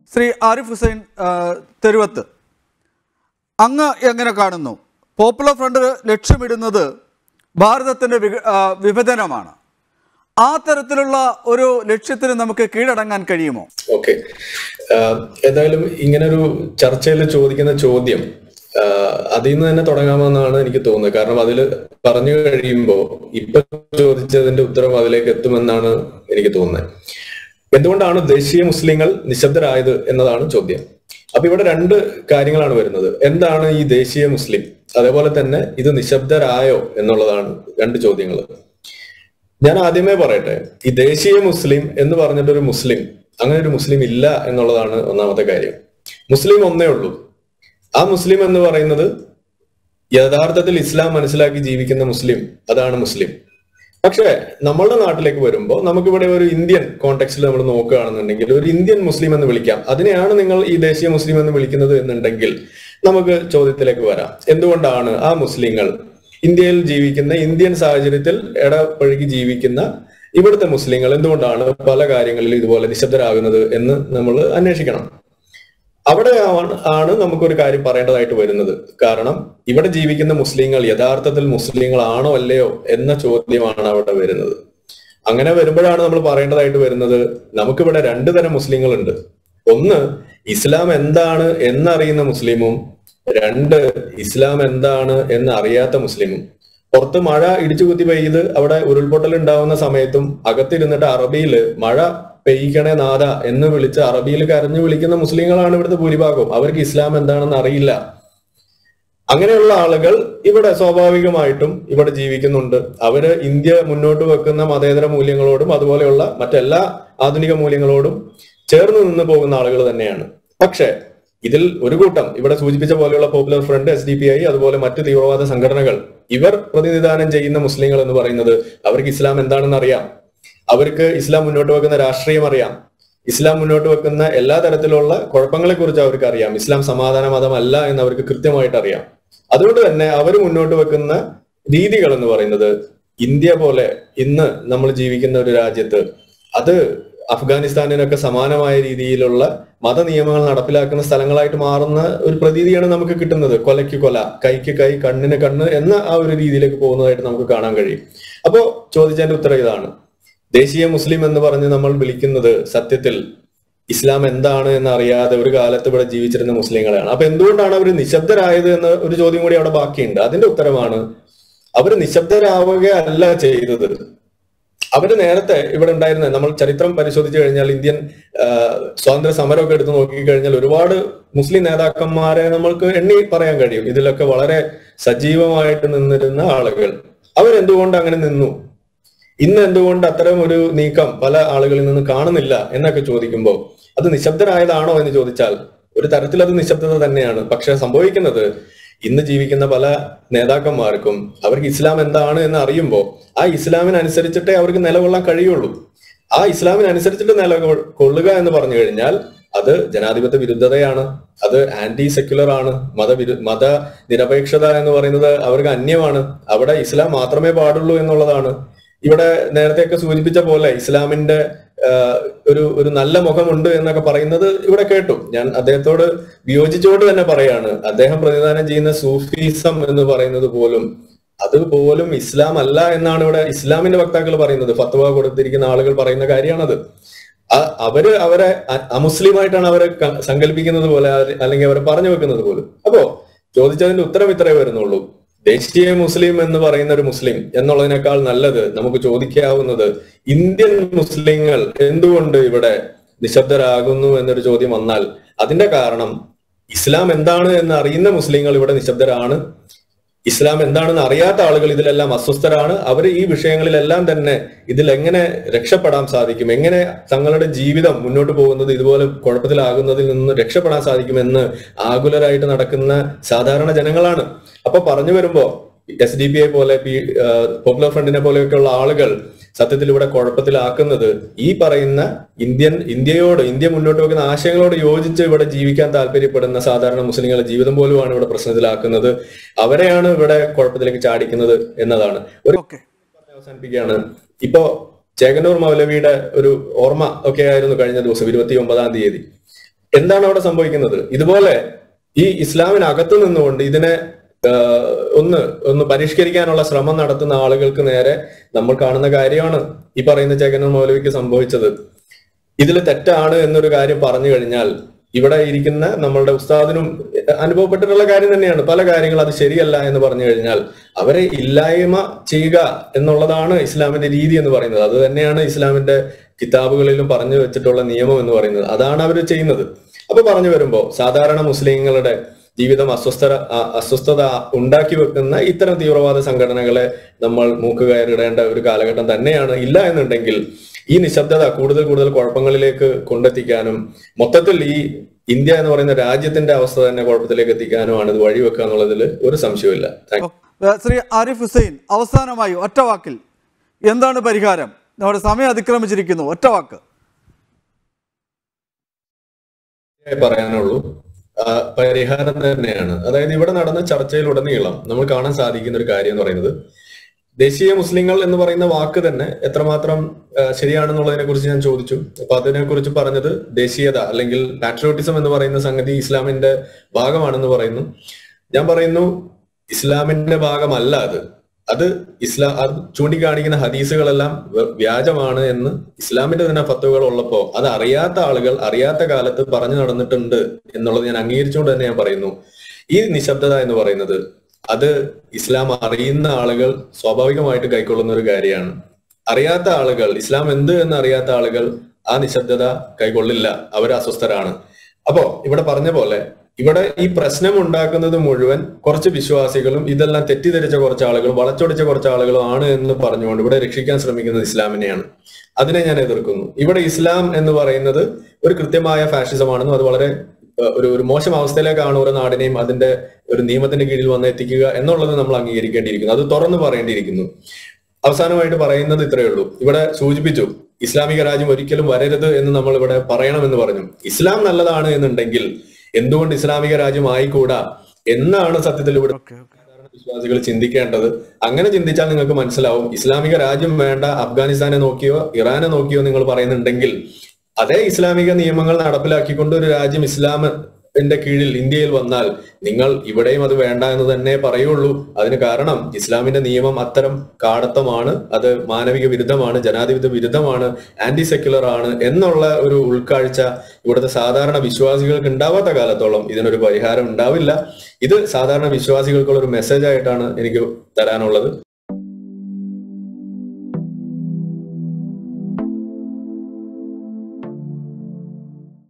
ശ്രീ ആരിഫ് ഹുസൈൻ ആ, തെരുവത്ത് അങ്ങ് എങ്ങനെ കാണുന്നു പോപ്പുലർ ഫ്രണ്ട് ലക്ഷ്യമിടുന്നത് ഭാരതത്തിൻ്റെ വിക- ആ, വിഭജനമാണ് ആ തരത്തിലുള്ള ഒരു ലക്ഷ്യത്തിന് നമുക്ക് കീഴടങ്ങാൻ കഴിയുമോ ഓക്കെ എന്തായാലും ഇങ്ങനൊരു ചർച്ചയിൽ ചോദിക്കുന്ന ചോദ്യം ആഹ് അതിൽ നിന്ന് തന്നെ തുടങ്ങാമെന്നാണ് എനിക്ക് തോന്നുന്നത് കാരണം അതിൽ പറഞ്ഞു കഴിയുമ്പോൾ ഇപ്പൊ ചോദിച്ചതിന്റെ ഉത്തരം അതിലേക്ക് എത്തുമെന്നാണ് എനിക്ക് തോന്നുന്നത് എന്തുകൊണ്ടാണ് ദേശീയ മുസ്ലിങ്ങൾ നിശബ്ദരായത് എന്നതാണ് ചോദ്യം അപ്പൊ ഇവിടെ രണ്ട് കാര്യങ്ങളാണ് വരുന്നത് എന്താണ് ഈ ദേശീയ മുസ്ലിം അതേപോലെ തന്നെ ഇത് നിശബ്ദരായോ എന്നുള്ളതാണ് രണ്ട് ചോദ്യങ്ങൾ ഞാൻ ആദ്യമേ പറയട്ടെ ഈ ദേശീയ മുസ്ലിം എന്ന് പറഞ്ഞിട്ടൊരു മുസ്ലിം അങ്ങനെ ഒരു മുസ്ലിം ഇല്ല എന്നുള്ളതാണ് ഒന്നാമത്തെ കാര്യം മുസ്ലിം ഒന്നേ ഉള്ളൂ ആ മുസ്ലിം എന്ന് പറയുന്നത് യഥാർത്ഥത്തിൽ ഇസ്ലാം മനസ്സിലാക്കി ജീവിക്കുന്ന മുസ്ലിം അതാണ് മുസ്ലിം പക്ഷേ നമ്മളുടെ നാട്ടിലേക്ക് വരുമ്പോൾ നമുക്കിവിടെ ഒരു ഇന്ത്യൻ കോണ്ടെക്സ്റ്റിൽ നമ്മൾ നോക്കുകയാണെന്നുണ്ടെങ്കിൽ ഒരു ഇന്ത്യൻ മുസ്ലിം എന്ന് വിളിക്കാം അതിനെയാണ് നിങ്ങൾ ഈ ദേശീയ മുസ്ലിം എന്ന് വിളിക്കുന്നത് എന്നുണ്ടെങ്കിൽ നമുക്ക് ചോദ്യത്തിലേക്ക് വരാം എന്തുകൊണ്ടാണ് ആ മുസ്ലിങ്ങൾ ഇന്ത്യയിൽ ജീവിക്കുന്ന ഇന്ത്യൻ സാഹചര്യത്തിൽ ഇടപഴകി ജീവിക്കുന്ന ഇവിടുത്തെ മുസ്ലിങ്ങൾ എന്തുകൊണ്ടാണ് പല കാര്യങ്ങളിലും ഇതുപോലെ നിശബ്ദരാകുന്നത് എന്ന് നമ്മൾ അന്വേഷിക്കണം അവിടെ ആണ് ആണ് നമുക്കൊരു കാര്യം പറയേണ്ടതായിട്ട് വരുന്നത് കാരണം ഇവിടെ ജീവിക്കുന്ന മുസ്ലിങ്ങൾ യഥാർത്ഥത്തിൽ മുസ്ലിങ്ങളാണോ അല്ലയോ എന്ന ചോദ്യമാണ് അവിടെ വരുന്നത് അങ്ങനെ വരുമ്പോഴാണ് നമ്മൾ പറയേണ്ടതായിട്ട് വരുന്നത് നമുക്കിവിടെ രണ്ടു തരം മുസ്ലിങ്ങളുണ്ട് ഒന്ന് ഇസ്ലാം എന്താണ് എന്നറിയുന്ന മുസ്ലിമും രണ്ട് ഇസ്ലാം എന്താണ് എന്ന് അറിയാത്ത മുസ്ലിമും പുറത്ത് മഴ ഇടിച്ചു കുത്തി പെയ്ത് അവിടെ ഉരുൾപൊട്ടൽ ഉണ്ടാവുന്ന സമയത്തും അകത്തിരുന്നിട്ട് അറബിയിൽ മഴ പെയ്യിക്കണേ നാഥ എന്ന് വിളിച്ച് അറബിയിൽ കരഞ്ഞു വിളിക്കുന്ന മുസ്ലിങ്ങളാണ് ഇവിടുത്തെ ഭൂരിഭാഗവും അവർക്ക് ഇസ്ലാം എന്താണെന്ന് അറിയില്ല അങ്ങനെയുള്ള ആളുകൾ ഇവിടെ സ്വാഭാവികമായിട്ടും ഇവിടെ ജീവിക്കുന്നുണ്ട് അവര് ഇന്ത്യ മുന്നോട്ട് വെക്കുന്ന മതേതര മൂല്യങ്ങളോടും അതുപോലെയുള്ള മറ്റെല്ലാ ആധുനിക മൂല്യങ്ങളോടും ചേർന്ന് നിന്ന് പോകുന്ന ആളുകൾ തന്നെയാണ് പക്ഷേ ഇതിൽ ഒരു കൂട്ടം ഇവിടെ സൂചിപ്പിച്ച പോലെയുള്ള popular front S D P I അതുപോലെ മറ്റ് തീവ്രവാദ സംഘടനകൾ ഇവർ പ്രതിനിധാനം ചെയ്യുന്ന മുസ്ലിങ്ങൾ എന്ന് പറയുന്നത് അവർക്ക് ഇസ്ലാം എന്താണെന്ന് അറിയാം അവർക്ക് ഇസ്ലാം മുന്നോട്ട് വെക്കുന്ന രാഷ്ട്രീയം അറിയാം ഇസ്ലാം മുന്നോട്ട് വെക്കുന്ന എല്ലാ തരത്തിലുള്ള കുഴപ്പങ്ങളെ കുറിച്ച് അവർക്ക് അറിയാം ഇസ്ലാം സമാധാന മതമല്ല എന്ന് അവർക്ക് കൃത്യമായിട്ട് അറിയാം അതുകൊണ്ട് തന്നെ അവർ മുന്നോട്ട് വെക്കുന്ന രീതികൾ എന്ന് പറയുന്നത് ഇന്ത്യ പോലെ ഇന്ന് നമ്മൾ ജീവിക്കുന്ന ഒരു രാജ്യത്ത് അത് അഫ്ഗാനിസ്ഥാനിനൊക്കെ സമാനമായ രീതിയിലുള്ള മത നിയമങ്ങൾ നടപ്പിലാക്കുന്ന സ്ഥലങ്ങളായിട്ട് മാറുന്ന ഒരു പ്രതീതിയാണ് നമുക്ക് കിട്ടുന്നത് കൊലയ്ക്ക് കൊല കൈക്ക് കൈ കണ്ണിന് കണ്ണ് എന്ന ആ ഒരു രീതിയിലേക്ക് പോകുന്നതായിട്ട് നമുക്ക് കാണാൻ കഴിയും അപ്പോ ചോദിച്ചതിന്റെ ഉത്തരം ഇതാണ് ദേശീയ മുസ്ലിം എന്ന് പറഞ്ഞ് നമ്മൾ വിളിക്കുന്നത് സത്യത്തിൽ ഇസ്ലാം എന്താണ് എന്ന് അറിയാതെ ഒരു കാലത്ത് ഇവിടെ ജീവിച്ചിരുന്ന മുസ്ലിങ്ങളെയാണ് അപ്പൊ എന്തുകൊണ്ടാണ് അവർ നിശബ്ദരായത് എന്ന ഒരു ചോദ്യം കൂടി അവിടെ ബാക്കിയുണ്ട് അതിന്റെ ഉത്തരമാണ് അവർ നിശബ്ദരാവുകയല്ല ചെയ്തത് അവര് നേരത്തെ ഇവിടെ ഉണ്ടായിരുന്ന നമ്മൾ ചരിത്രം പരിശോധിച്ചു കഴിഞ്ഞാൽ ഇന്ത്യൻ ആ, സ്വാതന്ത്ര്യ സമരമൊക്കെ എടുത്ത് നോക്കിക്കഴിഞ്ഞാൽ ഒരുപാട് മുസ്ലിം നേതാക്കന്മാരെ നമ്മൾക്ക് എണ്ണി പറയാൻ കഴിയും ഇതിലൊക്കെ വളരെ സജീവമായിട്ട് നിന്നിരുന്ന ആളുകൾ അവരെന്തുകൊണ്ട് അങ്ങനെ നിന്നു ഇന്ന് എന്തുകൊണ്ട് അത്തരം ഒരു നീക്കം പല ആളുകളിൽ നിന്ന് കാണുന്നില്ല എന്നൊക്കെ ചോദിക്കുമ്പോൾ അത് നിശബ്ദരായതാണോ എന്ന് ചോദിച്ചാൽ ഒരു തരത്തിൽ അത് നിശബ്ദത തന്നെയാണ് പക്ഷെ സംഭവിക്കുന്നത് ഇന്ന് ജീവിക്കുന്ന പല നേതാക്കന്മാർക്കും അവർക്ക് ഇസ്ലാം എന്താണ് എന്ന് അറിയുമ്പോൾ ആ ഇസ്ലാമിനനുസരിച്ചിട്ടേ അവർക്ക് നിലകൊള്ളാൻ കഴിയുള്ളൂ ആ ഇസ്ലാമിനനുസരിച്ചിട്ട് നിലകൊള്ളുക എന്ന് പറഞ്ഞു കഴിഞ്ഞാൽ അത് ജനാധിപത്യ വിരുദ്ധതയാണ് അത് ആന്റി സെക്യുലർ ആണ് മതവിരു മത നിരപേക്ഷത എന്ന് പറയുന്നത് അവർക്ക് അന്യമാണ് അവിടെ ഇസ്ലാം മാത്രമേ പാടുള്ളൂ എന്നുള്ളതാണ് ഇവിടെ നേരത്തെയൊക്കെ സൂചിപ്പിച്ച പോലെ ഇസ്ലാമിന്റെ ആ, ഒരു ഒരു നല്ല മുഖമുണ്ട് എന്നൊക്കെ പറയുന്നത് ഇവിടെ കേട്ടു ഞാൻ അദ്ദേഹത്തോട് വിയോജിച്ചുകൊണ്ട് തന്നെ പറയാണ് അദ്ദേഹം പ്രതിദാനം ചെയ്യുന്ന സൂഫിസം എന്ന് പറയുന്നത് പോലും അത് പോലും ഇസ്ലാം അല്ല എന്നാണ് ഇവിടെ ഇസ്ലാമിന്റെ വക്താക്കൾ പറയുന്നത് ഫത്വ കൊടുത്തിരിക്കുന്ന ആളുകൾ പറയുന്ന കാര്യമാണത് അ- അവര് അവരെ അ- അമുസ്ലിമായിട്ടാണ് അവരെ ക- സങ്കല്പിക്കുന്നത് പോലെ അല്ലെ- അല്ലെങ്കിൽ അവരെ പറഞ്ഞു വെക്കുന്നത് പോലും അപ്പോ ചോദിച്ചതിന്റെ ഉത്തരം ഇത്രേ വരുന്നുള്ളൂ ദേശീയ മുസ്ലിം എന്ന് പറയുന്ന ഒരു മുസ്ലിം എന്നുള്ളതിനേക്കാൾ നല്ലത് നമുക്ക് ചോദിക്കാവുന്നത് ഇന്ത്യൻ മുസ്ലിങ്ങൾ എന്തുകൊണ്ട് ഇവിടെ നിശബ്ദരാകുന്നു എന്നൊരു ചോദ്യം വന്നാൽ അതിന്റെ കാരണം ഇസ്ലാം എന്താണ് എന്ന് അറിയുന്ന മുസ്ലിങ്ങൾ ഇവിടെ നിശബ്ദരാണ് ഇസ്ലാം എന്താണെന്ന് അറിയാത്ത ആളുകൾ ഇതിലെല്ലാം അസ്വസ്ഥരാണ് അവർ ഈ വിഷയങ്ങളിലെല്ലാം തന്നെ ഇതിൽ എങ്ങനെ രക്ഷപ്പെടാൻ സാധിക്കും എങ്ങനെ തങ്ങളുടെ ജീവിതം മുന്നോട്ട് പോകുന്നത് ഇതുപോലെ കുഴപ്പത്തിലാകുന്നതിൽ നിന്ന് രക്ഷപ്പെടാൻ സാധിക്കുമെന്ന് ആകുലരായിട്ട് നടക്കുന്ന സാധാരണ ജനങ്ങളാണ് അപ്പൊ പറഞ്ഞു വരുമ്പോ എസ് ഡി പി ഐ പോലെ പി പോപ്പുലർ ഫ്രണ്ടിനെ പോലെയൊക്കെയുള്ള ആളുകൾ സത്യത്തിൽ ഇവിടെ കുഴപ്പത്തിലാക്കുന്നത് ഈ പറയുന്ന ഇന്ത്യൻ ഇന്ത്യയോട് ഇന്ത്യ മുന്നോട്ട് വെക്കുന്ന ആശയങ്ങളോട് യോജിച്ച് ഇവിടെ ജീവിക്കാൻ താല്പര്യപ്പെടുന്ന സാധാരണ മുസ്ലിങ്ങളുടെ ജീവിതം പോലുമാണ് ഇവിടെ പ്രശ്നത്തിലാക്കുന്നത് അവരെയാണ് ഇവിടെ കുഴപ്പത്തിലേക്ക് ചാടിക്കുന്നത് എന്നതാണ് ഒരു ഓക്കെ പറഞ്ഞ് അവസാനിപ്പിക്കുകയാണ് ഇപ്പോ ചേകന്നൂർ മൗലവിയുടെ ഒരു ഓർമ്മ ഒക്കെ ആയിരുന്നു കഴിഞ്ഞ ദിവസം ഇരുപത്തി ഒമ്പതാം തീയതി എന്താണ് അവിടെ സംഭവിക്കുന്നത് ഇതുപോലെ ഈ ഇസ്ലാമിനകത്ത് നിന്നുകൊണ്ട് ഇതിനെ ആഹ്, ഒന്ന് ഒന്ന് പരിഷ്കരിക്കാനുള്ള ശ്രമം നടത്തുന്ന ആളുകൾക്ക് നേരെ നമ്മൾ കാണുന്ന കാര്യമാണ് ഈ പറയുന്ന ചേകനൻ മൗലവിക്ക് സംഭവിച്ചത് ഇതിൽ തെറ്റാണ് എന്നൊരു കാര്യം പറഞ്ഞു കഴിഞ്ഞാൽ ഇവിടെ ഇരിക്കുന്ന നമ്മളുടെ ഉസ്താദിനും അനുഭവപ്പെട്ടിട്ടുള്ള കാര്യം തന്നെയാണ് പല കാര്യങ്ങൾ അത് ശരിയല്ല എന്ന് പറഞ്ഞു കഴിഞ്ഞാൽ അവരെ ഇല്ലായ്മ ചെയ്യുക എന്നുള്ളതാണ് ഇസ്ലാമിന്റെ രീതി എന്ന് പറയുന്നത് അത് തന്നെയാണ് ഇസ്ലാമിന്റെ കിതാബുകളിലും പറഞ്ഞു വെച്ചിട്ടുള്ള നിയമം എന്ന് പറയുന്നത് അതാണ് അവർ ചെയ്യുന്നത് അപ്പൊ പറഞ്ഞു വരുമ്പോ സാധാരണ മുസ്ലിങ്ങളുടെ ജീവിതം അസ്വസ്ഥ അ- അസ്വസ്ഥത ഉണ്ടാക്കി വെക്കുന്ന ഇത്തരം തീവ്രവാദ സംഘടനകളെ നമ്മൾ മൂക്കുകയറിടേണ്ട ഒരു കാലഘട്ടം തന്നെയാണ് ഇല്ല എന്നുണ്ടെങ്കിൽ ഈ നിശബ്ദത കൂടുതൽ കൂടുതൽ കുഴപ്പങ്ങളിലേക്ക് കൊണ്ടെത്തിക്കാനും മൊത്തത്തിൽ ഈ ഇന്ത്യ എന്ന് പറയുന്ന രാജ്യത്തിന്റെ അവസ്ഥ തന്നെ കുഴപ്പത്തിലേക്ക് എത്തിക്കാനുമാണ് ഇത് വഴിവെക്കുക എന്നുള്ളതിൽ ഒരു സംശയമില്ല താങ്ക് യു. ഏ, ശ്രീ ആരിഫ് ഹുസൈൻ അവസാനമായി ഒറ്റ വാക്കിൽ എന്താണ് പരിഹാരം നമ്മുടെ സമയം അതിക്രമിച്ചിരിക്കുന്നു ഒറ്റ വാക്ക് ഇത്രയേ പറയാനുള്ളൂ ആ, പരിഹാരം തന്നെയാണ് അതായത് ഇവിടെ നടന്ന ചർച്ചയിലുടനീളം നമ്മൾ കാണാൻ സാധിക്കുന്ന ഒരു കാര്യം എന്ന് പറയുന്നത് ദേശീയ മുസ്ലിങ്ങൾ എന്ന് പറയുന്ന വാക്ക് തന്നെ എത്രമാത്രം ആ, ശരിയാണെന്നുള്ളതിനെ കുറിച്ച് ഞാൻ ചോദിച്ചു അപ്പൊ അതിനെ കുറിച്ച് പറഞ്ഞത് ദേശീയത അല്ലെങ്കിൽ പാട്രിയോട്ടിസം എന്ന് പറയുന്ന സംഗതി ഇസ്ലാമിന്റെ ഭാഗമാണെന്ന് പറയുന്നു ഞാൻ പറയുന്നു ഇസ്ലാമിന്റെ ഭാഗമല്ല അത് അത് ഇസ്ലാം അത് ചൂണ്ടിക്കാണിക്കുന്ന ഹദീസുകളെല്ലാം വ- വ്യാജമാണ് എന്ന് ഇസ്ലാമിന്റെ തന്നെ ഫത്തുകൾ ഉള്ളപ്പോ അത് അറിയാത്ത ആളുകൾ അറിയാത്ത കാലത്ത് പറഞ്ഞു നടന്നിട്ടുണ്ട് എന്നുള്ളത് ഞാൻ അംഗീകരിച്ചുകൊണ്ട് തന്നെ ഞാൻ പറയുന്നു ഈ നിശബ്ദത എന്ന് പറയുന്നത് അത് ഇസ്ലാം അറിയുന്ന ആളുകൾ സ്വാഭാവികമായിട്ട് കൈക്കൊള്ളുന്ന ഒരു കാര്യമാണ് അറിയാത്ത ആളുകൾ ഇസ്ലാം എന്ത് എന്ന് അറിയാത്ത ആളുകൾ ആ നിശബ്ദത കൈക്കൊള്ളില്ല അവർ അസ്വസ്ഥരാണ് അപ്പോ ഇവിടെ പറഞ്ഞ പോലെ ഇവിടെ ഈ പ്രശ്നം ഉണ്ടാക്കുന്നത് മുഴുവൻ കുറച്ച് വിശ്വാസികളും ഇതെല്ലാം തെറ്റിദ്ധരിച്ച കുറച്ച് ആളുകളും വളച്ചൊടിച്ച കുറച്ച് ആളുകളും ആണ് എന്ന് പറഞ്ഞുകൊണ്ട് ഇവിടെ രക്ഷിക്കാൻ ശ്രമിക്കുന്നത് ഇസ്ലാമിനെയാണ് അതിനെ ഞാൻ എതിർക്കുന്നു ഇവിടെ ഇസ്ലാം എന്ന് പറയുന്നത് ഒരു കൃത്യമായ ഫാഷിസമാണെന്നും അത് വളരെ ഏഹ്, ഒരു ഒരു മോശം അവസ്ഥയിലേക്കാണ് ഓരോ നാടിനെയും അതിന്റെ ഒരു നിയമത്തിന്റെ കീഴിൽ വന്ന് എത്തിക്കുക എന്നുള്ളത് നമ്മൾ അംഗീകരിക്കേണ്ടിയിരിക്കുന്നു അത് തുറന്നു പറയേണ്ടിയിരിക്കുന്നു അവസാനമായിട്ട് പറയുന്നത് ഇത്രയേ ഉള്ളൂ ഇവിടെ സൂചിപ്പിച്ചു ഇസ്ലാമിക രാജ്യം ഒരിക്കലും വരരുത് എന്ന് നമ്മൾ ഇവിടെ പറയണമെന്ന് പറഞ്ഞു ഇസ്ലാം നല്ലതാണ് എന്നുണ്ടെങ്കിൽ എന്തുകൊണ്ട് ഇസ്ലാമിക രാജ്യം ആയിക്കൂടാ എന്നാണ് സത്യത്തിൽ ഇവിടെ ഓക്കെ ഓക്കെ സാധാരണ വിശ്വാസികൾ ചിന്തിക്കേണ്ടത് അങ്ങനെ ചിന്തിച്ചാൽ നിങ്ങൾക്ക് മനസ്സിലാവും ഇസ്ലാമിക രാജ്യം വേണ്ട അഫ്ഗാനിസ്ഥാനെ നോക്കിയോ ഇറാനെ നോക്കിയോ നിങ്ങൾ പറയുന്നുണ്ടെങ്കിൽ അതേ ഇസ്ലാമിക നിയമങ്ങൾ നടപ്പിലാക്കിക്കൊണ്ട് ഒരു രാജ്യം ഇസ്ലാമിന്റെ കീഴിൽ ഇന്ത്യയിൽ വന്നാൽ നിങ്ങൾ ഇവിടെയും അത് വേണ്ട എന്ന് തന്നെ പറയുള്ളൂ അതിന് കാരണം ഇസ്ലാമിന്റെ നിയമം അത്തരം കാടത്തമാണ് അത് മാനവിക വിരുദ്ധമാണ് ജനാധിപത്യ വിരുദ്ധമാണ് ആന്റി സെക്യുലർ ആണ് എന്നുള്ള ഒരു ഉൾക്കാഴ്ച ഇവിടുത്തെ സാധാരണ വിശ്വാസികൾക്ക് ഉണ്ടാവാത്ത കാലത്തോളം ഇതിനൊരു പരിഹാരം ഉണ്ടാവില്ല ഇത് സാധാരണ വിശ്വാസികൾക്കുള്ള ഒരു മെസ്സേജ് ആയിട്ടാണ് എനിക്ക് തരാനുള്ളത്